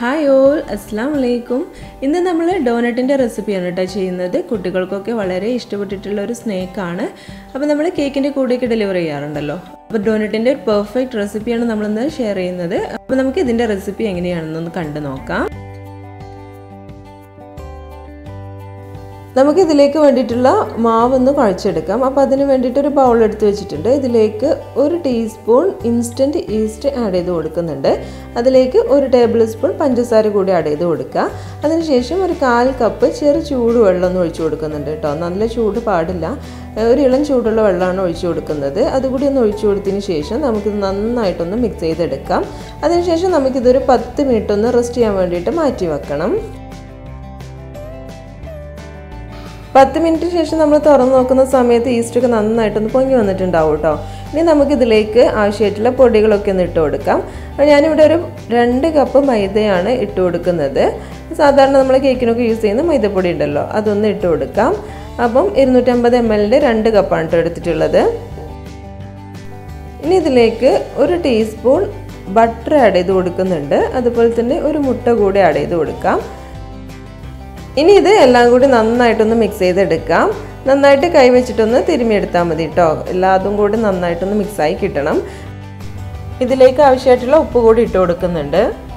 hi all അസ്സാം വലൈക്കും ഇന്ന് നമ്മൾ ഡോനറ്റിൻ്റെ റെസിപ്പിയാണ് കേട്ടോ ചെയ്യുന്നത് കുട്ടികൾക്കൊക്കെ വളരെ ഇഷ്ടപ്പെട്ടിട്ടുള്ള ഒരു സ്നേക്കാണ് അപ്പോൾ നമ്മൾ കേക്കിൻ്റെ കൂടെയൊക്കെ ഡെലിവർ ചെയ്യാറുണ്ടല്ലോ അപ്പോൾ ഡോനറ്റിൻ്റെ ഒരു പെർഫെക്റ്റ് റെസിപ്പിയാണ് നമ്മളിന്ന് ഷെയർ ചെയ്യുന്നത് അപ്പോൾ നമുക്ക് ഇതിൻ്റെ റെസിപ്പി എങ്ങനെയാണെന്നൊന്ന് കണ്ടു നോക്കാം നമുക്ക് ഇതിലേക്ക് വേണ്ടിയിട്ടുള്ള മാവ് ഒന്ന് കുഴച്ചെടുക്കാം അപ്പോൾ അതിന് വേണ്ടിയിട്ട് ഒരു ബൗൾ എടുത്ത് വെച്ചിട്ടുണ്ട് ഇതിലേക്ക് ഒരു ടീസ്പൂൺ ഇൻസ്റ്റൻറ്റ് ഈസ്റ്റ് ആഡ് ചെയ്ത് കൊടുക്കുന്നുണ്ട് അതിലേക്ക് ഒരു ടേബിൾ സ്പൂൺ പഞ്ചസാര കൂടി ആഡ് ചെയ്ത് കൊടുക്കുക അതിനുശേഷം ഒരു കാൽ കപ്പ് ചെറു ചൂട് വെള്ളം ഒന്ന് ഒഴിച്ചു കൊടുക്കുന്നുണ്ട് കേട്ടോ നല്ല ചൂട് പാടില്ല ഒരു ഇളം ചൂടുള്ള വെള്ളമാണ് ഒഴിച്ചു കൊടുക്കുന്നത് അതുകൂടി ഒന്ന് ഒഴിച്ചു കൊടുത്തതിന് ശേഷം നമുക്കിത് നന്നായിട്ടൊന്ന് മിക്സ് ചെയ്തെടുക്കാം അതിനുശേഷം നമുക്കിതൊരു പത്ത് മിനിറ്റ് ഒന്ന് റെസ്റ്റ് ചെയ്യാൻ വേണ്ടിയിട്ട് മാറ്റി വെക്കണം പത്ത് മിനിറ്റ് ശേഷം നമ്മൾ തുറന്ന് നോക്കുന്ന സമയത്ത് ഈസ്റ്റൊക്കെ നന്നായിട്ടൊന്ന് പൊങ്ങി വന്നിട്ടുണ്ടാവും കേട്ടോ ഇനി നമുക്കിതിലേക്ക് ആവശ്യമായിട്ടുള്ള പൊടികളൊക്കെ ഒന്ന് ഇട്ട് കൊടുക്കാം ഞാനിവിടെ ഒരു രണ്ട് കപ്പ് മൈദയാണ് ഇട്ട് കൊടുക്കുന്നത് സാധാരണ നമ്മൾ കേക്കിനൊക്കെ യൂസ് ചെയ്യുന്ന മൈദപ്പൊടി ഉണ്ടല്ലോ അതൊന്ന് ഇട്ട് കൊടുക്കാം അപ്പം ഇരുന്നൂറ്റമ്പത് എം എല്ലിൻ്റെ രണ്ട് കപ്പാണ് കേട്ടോ എടുത്തിട്ടുള്ളത് ഇനി ഇതിലേക്ക് ഒരു ടീസ്പൂൺ ബട്ടർ ആഡ് ചെയ്ത് കൊടുക്കുന്നുണ്ട് അതുപോലെ തന്നെ ഒരു മുട്ട കൂടി ആഡ് ചെയ്ത് കൊടുക്കാം ഇനി ഇത് എല്ലാം കൂടി നന്നായിട്ടൊന്ന് മിക്സ് ചെയ്തെടുക്കാം നന്നായിട്ട് കൈ വെച്ചിട്ടൊന്ന് തിരുമിയെടുത്താൽ മതി കേട്ടോ എല്ലാതും കൂടി നന്നായിട്ടൊന്ന് മിക്സായി കിട്ടണം ഇതിലേക്ക് ആവശ്യമായിട്ടുള്ള ഉപ്പ് കൂടി ഇട്ട് കൊടുക്കുന്നുണ്ട്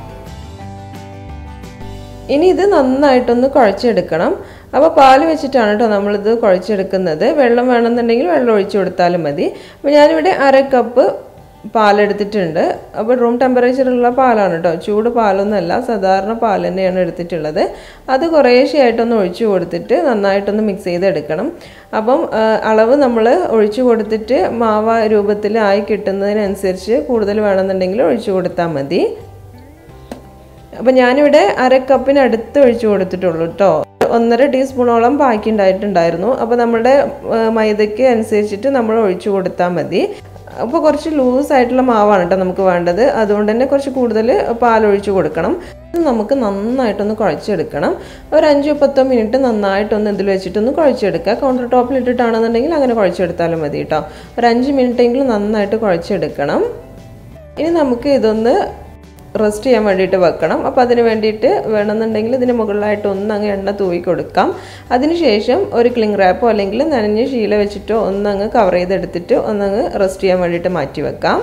ഇനി ഇത് നന്നായിട്ടൊന്ന് കുഴച്ചെടുക്കണം അപ്പോൾ പാൽ വെച്ചിട്ടാണ് കേട്ടോ നമ്മളിത് കുഴച്ചെടുക്കുന്നത് വെള്ളം വേണമെന്നുണ്ടെങ്കിൽ വെള്ളം ഒഴിച്ചു കൊടുത്താലും മതി അപ്പോൾ ഞാനിവിടെ അര കപ്പ് പാലെടുത്തിട്ടുണ്ട് അപ്പോൾ റൂം ടെമ്പറേച്ചറുള്ള പാലാണ് കേട്ടോ ചൂട് പാലൊന്നുമല്ല സാധാരണ പാൽ തന്നെയാണ് എടുത്തിട്ടുള്ളത് അത് കുറേശ്ശെയായിട്ടൊന്ന് ഒഴിച്ചു കൊടുത്തിട്ട് നന്നായിട്ടൊന്ന് മിക്സ് ചെയ്തെടുക്കണം അപ്പം അളവ് നമ്മൾ ഒഴിച്ചു കൊടുത്തിട്ട് മാവ രൂപത്തിലായി കിട്ടുന്നതിനനുസരിച്ച് കൂടുതൽ വേണമെന്നുണ്ടെങ്കിൽ ഒഴിച്ചു കൊടുത്താൽ മതി അപ്പം ഞാനിവിടെ അര കപ്പിനടുത്ത് ഒഴിച്ചു കൊടുത്തിട്ടുള്ളൂ കേട്ടോ ഒന്നര ടീസ്പൂണോളം ബാക്കി ഉണ്ടായിട്ടുണ്ടായിരുന്നു അപ്പോൾ നമ്മുടെ മൈദയ്ക്ക് അനുസരിച്ചിട്ട് നമ്മൾ ഒഴിച്ചു കൊടുത്താൽ മതി അപ്പോൾ കുറച്ച് ലൂസ് ആയിട്ടുള്ള മാവാണ് കേട്ടോ നമുക്ക് വേണ്ടത് അതുകൊണ്ട് തന്നെ കുറച്ച് കൂടുതൽ പാലൊഴിച്ച് കൊടുക്കണം ഇത് നമുക്ക് നന്നായിട്ടൊന്ന് കുഴച്ചെടുക്കണം ഒരു അഞ്ചോ പത്തോ മിനിറ്റ് നന്നായിട്ടൊന്ന് ഇതിൽ വെച്ചിട്ടൊന്ന് കുഴച്ചെടുക്കുക കൗണ്ടർ ടോപ്പിൽ ഇട്ടിട്ടാണെന്നുണ്ടെങ്കിൽ അങ്ങനെ കുഴച്ചെടുത്താലും മതി കേട്ടോ ഒരു അഞ്ച് മിനിറ്റെങ്കിലും നന്നായിട്ട് കുഴച്ചെടുക്കണം ഇനി നമുക്ക് ഇതൊന്ന് റെസ്റ്റ് ചെയ്യാൻ വേണ്ടിയിട്ട് വെക്കണം അപ്പോൾ അതിന് വേണ്ടിയിട്ട് വേണമെന്നുണ്ടെങ്കിൽ ഇതിന് മുകളിലായിട്ട് ഒന്ന് അങ്ങ് എണ്ണ തൂവി കൊടുക്കാം അതിനുശേഷം ഒരു ക്ലിങ് റാപ്പോ അല്ലെങ്കിൽ നനഞ്ഞ ശീല വെച്ചിട്ടോ ഒന്നങ്ങ് കവർ ചെയ്തെടുത്തിട്ട് ഒന്നങ്ങ് റെസ്റ്റ് ചെയ്യാൻ വേണ്ടിയിട്ട് മാറ്റി വെക്കാം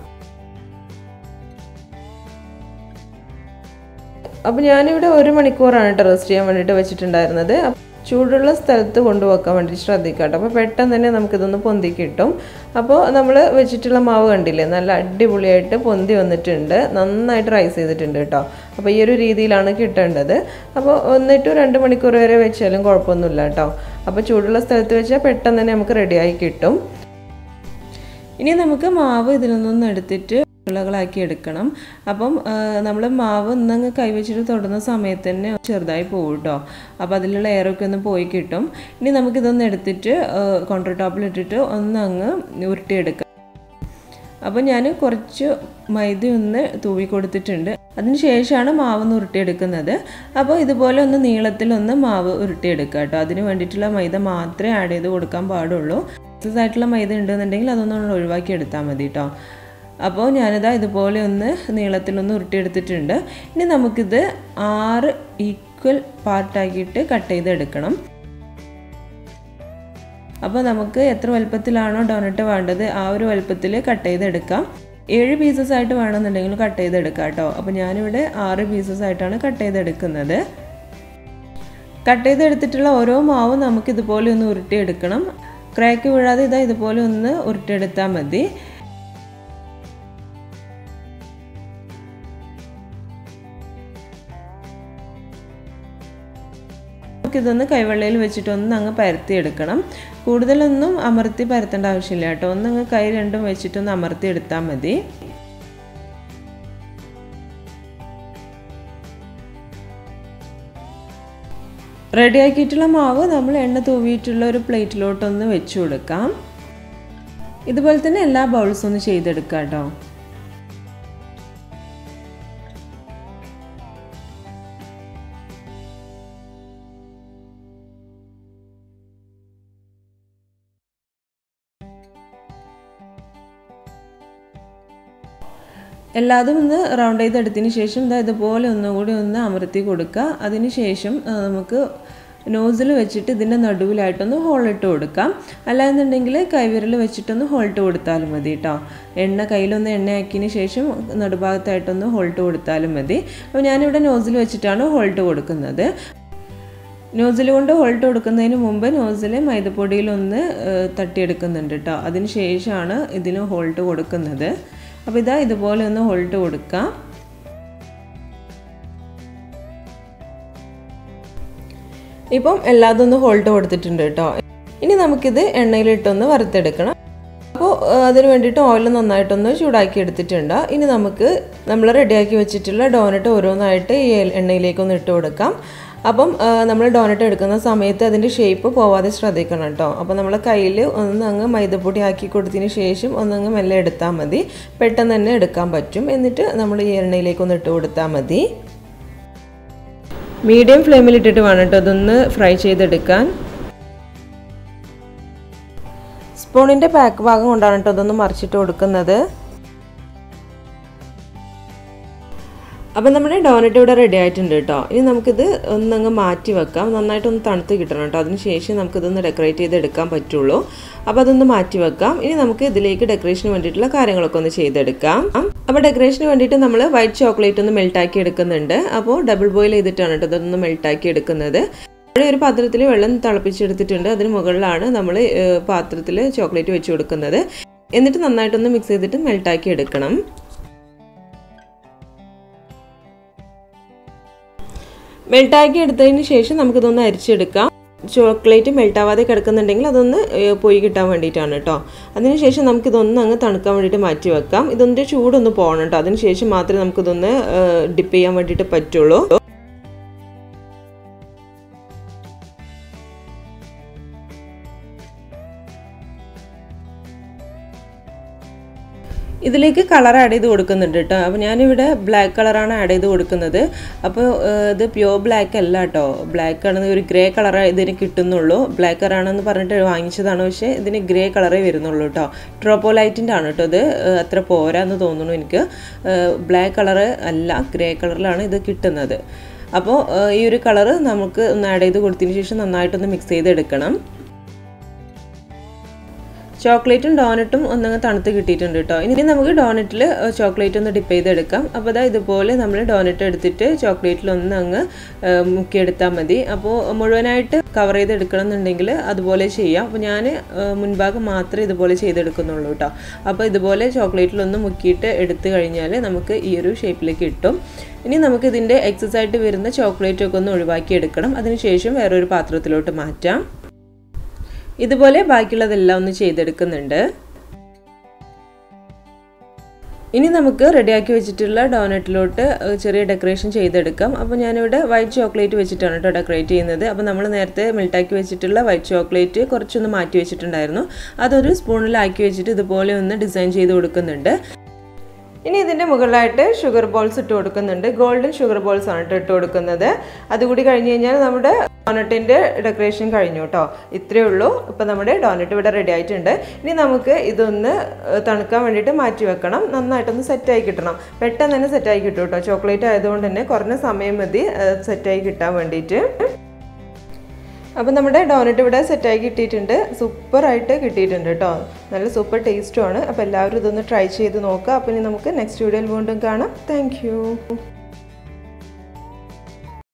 അപ്പോൾ ഞാനിവിടെ ഒരു മണിക്കൂറാണ് കേട്ടോ റെസ്റ്റ് ചെയ്യാൻ വേണ്ടിയിട്ട് വെച്ചിട്ടുണ്ടായിരുന്നത് ചൂടുള്ള സ്ഥലത്ത് കൊണ്ടുവെക്കാൻ വേണ്ടി ശ്രദ്ധിക്കാം കേട്ടോ അപ്പോൾ പെട്ടെന്ന് തന്നെ നമുക്കിതൊന്ന് പൊന്തി കിട്ടും അപ്പോൾ നമ്മൾ വെച്ചിട്ടുള്ള മാവ് കണ്ടില്ലേ നല്ല അടിപൊളിയായിട്ട് പൊന്തി വന്നിട്ടുണ്ട് നന്നായിട്ട് റൈസ് ചെയ്തിട്ടുണ്ട് കേട്ടോ അപ്പോൾ ഈ ഒരു രീതിയിലാണ് കിട്ടേണ്ടത് അപ്പോൾ ഒന്നിട്ട് രണ്ട് മണിക്കൂർ വരെ വെച്ചാലും കുഴപ്പമൊന്നുമില്ല കേട്ടോ അപ്പോൾ ചൂടുള്ള സ്ഥലത്ത് വെച്ചാൽ പെട്ടെന്ന് തന്നെ നമുക്ക് റെഡിയായി കിട്ടും ഇനി നമുക്ക് മാവ് ഇതിൽ നിന്നൊന്ന് എടുത്തിട്ട് ഉരുളകളാക്കി എടുക്കണം അപ്പം നമ്മൾ മാവ് ഒന്നങ്ങ് കൈവച്ചിട്ട് തൊടുന്ന സമയത്ത് തന്നെ ചെറുതായി പോകും കേട്ടോ അപ്പോൾ അതിലുള്ള എയറൊക്കെ ഒന്ന് പോയി കിട്ടും ഇനി നമുക്കിതൊന്ന് എടുത്തിട്ട് കൗണ്ടർ ടോപ്പിൽ ഇട്ടിട്ട് ഒന്നങ്ങ് ഉരുട്ടിയെടുക്കാം അപ്പോൾ ഞാൻ കുറച്ച് മൈദ ഒന്ന് തൂവി കൊടുത്തിട്ടുണ്ട് അതിന് ശേഷമാണ് മാവ് ഒന്ന് ഉരുട്ടിയെടുക്കുന്നത് അപ്പോൾ ഇതുപോലെ ഒന്ന് നീളത്തിലൊന്ന് മാവ് ഉരുട്ടിയെടുക്കുക കേട്ടോ അതിന് വേണ്ടിയിട്ടുള്ള മൈദ മാത്രമേ ആഡ് ചെയ്ത് കൊടുക്കാൻ പാടുള്ളൂ ആയിട്ടുള്ള മൈദ ഉണ്ടെന്നുണ്ടെങ്കിൽ അതൊന്നും ഒഴിവാക്കി എടുത്താൽ മതി കേട്ടോ അപ്പോൾ ഞാനിതാ ഇതുപോലെ ഒന്ന് നീളത്തിലൊന്ന് ഉരുട്ടിയെടുത്തിട്ടുണ്ട് ഇനി നമുക്കിത് ആറ് ഈക്വൽ പാർട്ടാക്കിയിട്ട് കട്ട് ചെയ്തെടുക്കണം അപ്പോൾ നമുക്ക് എത്ര വലുപ്പത്തിലാണോ ഡോനറ്റ് വേണ്ടത് ആ ഒരു വലുപ്പത്തിൽ കട്ട് ചെയ്തെടുക്കാം ഏഴ് പീസസ് ആയിട്ട് വേണമെന്നുണ്ടെങ്കിൽ കട്ട് ചെയ്തെടുക്കാം കേട്ടോ അപ്പോൾ ഞാനിവിടെ ആറ് പീസസ് ആയിട്ടാണ് കട്ട് ചെയ്തെടുക്കുന്നത് കട്ട് ചെയ്തെടുത്തിട്ടുള്ള ഓരോ മാവും നമുക്ക് ഇതുപോലെ ഒന്ന് ഉരുട്ടിയെടുക്കണം ക്രാക്ക് വീഴാതെ ഇതാ ഇതുപോലെ ഒന്ന് ഉരുട്ടിയെടുത്താൽ മതി നമുക്കിതൊന്ന് കൈവെള്ളയിൽ വെച്ചിട്ട് ഒന്ന് അങ്ങ് പരത്തിയെടുക്കണം കൂടുതലൊന്നും അമർത്തി പരത്തേണ്ട ആവശ്യമില്ല കേട്ടോ ഒന്നങ്ങ് കൈ രണ്ടും വെച്ചിട്ടൊന്ന് അമർത്തി എടുത്താൽ മതി റെഡിയാക്കിയിട്ടുള്ള മാവ് നമ്മൾ എണ്ണ തൂവിയിട്ടുള്ള ഒരു പ്ലേറ്റിലോട്ടൊന്ന് വെച്ച് കൊടുക്കാം ഇതുപോലെ തന്നെ എല്ലാ ബൗൾസും ഒന്ന് ചെയ്തെടുക്കാം കേട്ടോ എല്ലാതും ഒന്ന് റൗണ്ട് ചെയ്തെടുത്തതിന് ശേഷം ഇതാ ഇതുപോലെ ഒന്നുകൂടി ഒന്ന് അമർത്തി കൊടുക്കുക അതിന് ശേഷം ആ, നമുക്ക് നോസിൽ വെച്ചിട്ട് ഇതിൻ്റെ നടുവിലായിട്ടൊന്ന് ഹോളിട്ട് കൊടുക്കാം അല്ലാന്നുണ്ടെങ്കിൽ കൈവിരൽ വെച്ചിട്ടൊന്ന് ഹോൾട്ട് കൊടുത്താലും മതി കേട്ടോ എണ്ണ കയ്യിലൊന്ന് എണ്ണയാക്കിയതിന് ശേഷം നടുഭാഗത്തായിട്ടൊന്ന് ഹോൾട്ട് കൊടുത്താലും മതി അപ്പോൾ ഞാനിവിടെ നോസിൽ വെച്ചിട്ടാണ് ഹോൾട്ട് കൊടുക്കുന്നത് നോസിൽ കൊണ്ട് ഹോൾട്ട് കൊടുക്കുന്നതിന് മുമ്പ് നോസിൽ മൈദപ്പൊടിയിലൊന്ന് ഏഹ്, തട്ടിയെടുക്കുന്നുണ്ട് കേട്ടോ അതിന് ശേഷമാണ് ഇതിന് ഹോൾട്ട് കൊടുക്കുന്നത് അപ്പോൾ ഇതാ ഇതുപോലെ ഒന്ന് ഹോൾട്ട് കൊടുക്കാം ഇപ്പം എല്ലാതും ഒന്ന് ഹോൾട്ട് കൊടുത്തിട്ടുണ്ട് കേട്ടോ ഇനി നമുക്കിത് എണ്ണയിലിട്ടൊന്ന് വറുത്തെടുക്കണം അപ്പോൾ അതിന് വേണ്ടിയിട്ട് ഓയിൽ നന്നായിട്ടൊന്ന് ചൂടാക്കി എടുത്തിട്ടുണ്ട് ഇനി നമുക്ക് നമ്മൾ റെഡിയാക്കി വെച്ചിട്ടുള്ള ഡോനറ്റ് ഓരോന്നായിട്ട് ഈ എണ്ണയിലേക്കൊന്ന് ഇട്ട് കൊടുക്കാം അപ്പം നമ്മൾ ഡോനറ്റ് എടുക്കുന്ന സമയത്ത് അതിൻ്റെ ഷേപ്പ് പോവാതെ ശ്രദ്ധിക്കണം കേട്ടോ അപ്പോൾ നമ്മൾ കയ്യിൽ ഒന്ന് അങ്ങ് മൈദപ്പൊടി ആക്കി കൊടുത്തതിന് ശേഷം ഒന്നങ്ങ് മെല്ലെ എടുത്താൽ മതി പെട്ടെന്ന് തന്നെ എടുക്കാൻ പറ്റും എന്നിട്ട് നമ്മൾ ഈ എണ്ണയിലേക്കൊന്ന് ഇട്ട് കൊടുത്താൽ മതി മീഡിയം ഫ്ലെയിമിൽ ഇട്ടിട്ട് വേണം കേട്ടോ അതൊന്ന് ഫ്രൈ ചെയ്തെടുക്കാൻ സ്പൂണിൻ്റെ ബാക്ക് ഭാഗം കൊണ്ടാണ് കേട്ടോ അതൊന്ന് മറിച്ചിട്ട് കൊടുക്കുന്നത് അപ്പം നമ്മുടെ ഡോനറ്റ് ഇവിടെ റെഡി ആയിട്ടുണ്ട് കേട്ടോ ഇനി നമുക്കിത് ഒന്നങ്ങ് മാറ്റി വെക്കാം നന്നായിട്ടൊന്ന് തണുത്ത് കിട്ടണം കേട്ടോ അതിന് ശേഷം നമുക്കിതൊന്ന് ഡെക്കറേറ്റ് ചെയ്ത് എടുക്കാൻ പറ്റുള്ളൂ അപ്പോൾ അതൊന്ന് മാറ്റി വെക്കാം ഇനി നമുക്ക് ഇതിലേക്ക് ഡെക്കറേഷന് വേണ്ടിയിട്ടുള്ള കാര്യങ്ങളൊക്കെ ഒന്ന് ചെയ്തെടുക്കാം അപ്പോൾ ഡെക്കറേഷന് വേണ്ടിയിട്ട് നമ്മൾ വൈറ്റ് ചോക്ലേറ്റ് ഒന്ന് മെൽട്ടാക്കി എടുക്കുന്നുണ്ട് അപ്പോൾ ഡബിൾ ബോയിൽ ചെയ്തിട്ടാണ് കേട്ടോ ഇതൊന്ന് മെൽട്ടാക്കി എടുക്കുന്നത് ഇവിടെ ഒരു പാത്രത്തിൽ വെള്ളം തിളപ്പിച്ചെടുത്തിട്ടുണ്ട് അതിന് മുകളിലാണ് നമ്മൾ പാത്രത്തിൽ ചോക്ലേറ്റ് വെച്ച് കൊടുക്കുന്നത് എന്നിട്ട് നന്നായിട്ടൊന്ന് മിക്സ് ചെയ്തിട്ട് മെൽട്ടാക്കി എടുക്കണം മെൽട്ടാക്കി എടുത്തതിന് ശേഷം നമുക്കിതൊന്ന് അരിച്ചെടുക്കാം ചോക്ലേറ്റ് മെൽട്ടാവാതെ കിടക്കുന്നുണ്ടെങ്കിൽ അതൊന്ന് ഏഹ്, പോയി കിട്ടാൻ വേണ്ടിയിട്ടാണ് കേട്ടോ അതിനുശേഷം നമുക്കിതൊന്ന് അങ്ങ് തണുക്കാൻ വേണ്ടിയിട്ട് മാറ്റി വെക്കാം ഇതൊന്നിൻ്റെ ചൂടൊന്ന് പോകണം കേട്ടോ അതിനുശേഷം മാത്രമേ നമുക്കിതൊന്ന് ഡിപ്പ് ചെയ്യാൻ വേണ്ടിയിട്ട് പറ്റുള്ളൂ ഇതിലേക്ക് കളർ ആഡ് ചെയ്ത് കൊടുക്കുന്നുണ്ട് കേട്ടോ അപ്പോൾ ഞാനിവിടെ ബ്ലാക്ക് കളറാണ് ആഡ് ചെയ്ത് കൊടുക്കുന്നത് അപ്പോൾ ഏഹ്, ഇത് പ്യോർ ബ്ലാക്ക് അല്ല കേട്ടോ ബ്ലാക്ക് ആണെന്ന് ഒരു ഗ്രേ കളർ ഇതിന് കിട്ടുന്നുള്ളൂ ബ്ലാക്ക് കളറാണെന്ന് പറഞ്ഞിട്ട് വാങ്ങിച്ചതാണ് പക്ഷേ ഇതിന് ഗ്രേ കളറേ വരുന്നുള്ളൂ കേട്ടോ ട്രോപ്പോലൈറ്റിൻ്റെ ആണ് കേട്ടോ ഇത് ഏഹ്, അത്ര പോരാന്ന് തോന്നുന്നു എനിക്ക് ബ്ലാക്ക് കളറ് അല്ല ഗ്രേ കളറിലാണ് ഇത് കിട്ടുന്നത് അപ്പോൾ ഏഹ്, ഈ ഒരു കളറ് നമുക്ക് ഒന്ന് ആഡ് ചെയ്ത് കൊടുത്തതിന് ശേഷം നന്നായിട്ടൊന്ന് മിക്സ് ചെയ്തെടുക്കണം ചോക്ലേറ്റും ഡോനറ്റും ഒന്നങ്ങ് തണുത്ത് കിട്ടിയിട്ടുണ്ട് കേട്ടോ ഇനി നമുക്ക് ഡോനറ്റിൽ ചോക്ലേറ്റ് ഒന്ന് ഡിപ്പ് ചെയ്തെടുക്കാം അപ്പോൾ അതാ ഇതുപോലെ നമ്മൾ ഡോനറ്റ് എടുത്തിട്ട് ചോക്ലേറ്റിൽ ഒന്ന് അങ്ങ് ഏഹ്, മുക്കിയെടുത്താൽ മതി അപ്പോൾ മുഴുവനായിട്ട് കവർ ചെയ്തെടുക്കണം എന്നുണ്ടെങ്കിൽ അതുപോലെ ചെയ്യാം അപ്പോൾ ഞാൻ മുൻഭാഗം മാത്രമേ ഇതുപോലെ ചെയ്തെടുക്കുന്നുള്ളൂ കേട്ടോ അപ്പോൾ ഇതുപോലെ ചോക്ലേറ്റിലൊന്ന് മുക്കിയിട്ട് എടുത്തു കഴിഞ്ഞാൽ നമുക്ക് ഈ ഒരു ഷേപ്പിലേക്ക് കിട്ടും ഇനി നമുക്ക് ഇതിൻ്റെ എക്സസ് ആയിട്ട് വരുന്ന ചോക്ലേറ്റ് ഒക്കെ ഒന്ന് ഒഴിവാക്കി എടുക്കണം അതിനുശേഷം വേറൊരു പാത്രത്തിലോട്ട് മാറ്റാം ഇതുപോലെ ബാക്കിയുള്ളതെല്ലാം ഒന്ന് ചെയ്തെടുക്കുന്നുണ്ട് ഇനി നമുക്ക് റെഡിയാക്കി വെച്ചിട്ടുള്ള ഡോനറ്റിലോട്ട് ഏഹ്, ചെറിയ ഡെക്കറേഷൻ ചെയ്തെടുക്കാം അപ്പോൾ ഞാനിവിടെ വൈറ്റ് ചോക്ലേറ്റ് വെച്ചിട്ടാണ് കേട്ടോ ഡെക്കറേറ്റ് ചെയ്യുന്നത് അപ്പോൾ നമ്മൾ നേരത്തെ മെൽട്ടാക്കി വെച്ചിട്ടുള്ള വൈറ്റ് ചോക്ലേറ്റ് കുറച്ചൊന്ന് മാറ്റി വെച്ചിട്ടുണ്ടായിരുന്നു അതൊരു സ്പൂണിലാക്കി വെച്ചിട്ട് ഇതുപോലെ ഒന്ന് ഡിസൈൻ ചെയ്ത് കൊടുക്കുന്നുണ്ട് ഇനി ഇതിൻ്റെ മുകളിലായിട്ട് ഷുഗർ ബോൾസ് ഇട്ട് കൊടുക്കുന്നുണ്ട് ഗോൾഡൻ ഷുഗർ ബോൾസ് ആണ് കേട്ടോ ഇട്ട് കൊടുക്കുന്നത് അതുകൂടി കഴിഞ്ഞ് കഴിഞ്ഞാൽ നമ്മുടെ ഡോനറ്റിൻ്റെ ഡെക്കറേഷൻ കഴിഞ്ഞു കേട്ടോ ഇത്രയേ ഉള്ളൂ ഇപ്പം നമ്മുടെ ഡോനറ്റ് ഇവിടെ റെഡി ആയിട്ടുണ്ട് ഇനി നമുക്ക് ഇതൊന്ന് ഏഹ്, തണുക്കാൻ വേണ്ടിയിട്ട് മാറ്റി വെക്കണം നന്നായിട്ടൊന്ന് സെറ്റായി കിട്ടണം പെട്ടെന്ന് തന്നെ സെറ്റായി കിട്ടും കേട്ടോ ചോക്ലേറ്റ് ആയതുകൊണ്ട് തന്നെ കുറഞ്ഞ സമയം മതി ഏഹ്, സെറ്റായി കിട്ടാൻ വേണ്ടിയിട്ട് അപ്പം നമ്മുടെ ഡോനറ്റ് ഇവിടെ സെറ്റായി കിട്ടിയിട്ടുണ്ട് സൂപ്പറായിട്ട് കിട്ടിയിട്ടുണ്ട് കേട്ടോ നല്ല സൂപ്പർ ടേസ്റ്റുമാണ് അപ്പോൾ എല്ലാവരും ഇതൊന്ന് ട്രൈ ചെയ്ത് നോക്കുക അപ്പോൾ ഇനി നമുക്ക് നെക്സ്റ്റ് വീഡിയോയിൽ വീണ്ടും കാണാം താങ്ക്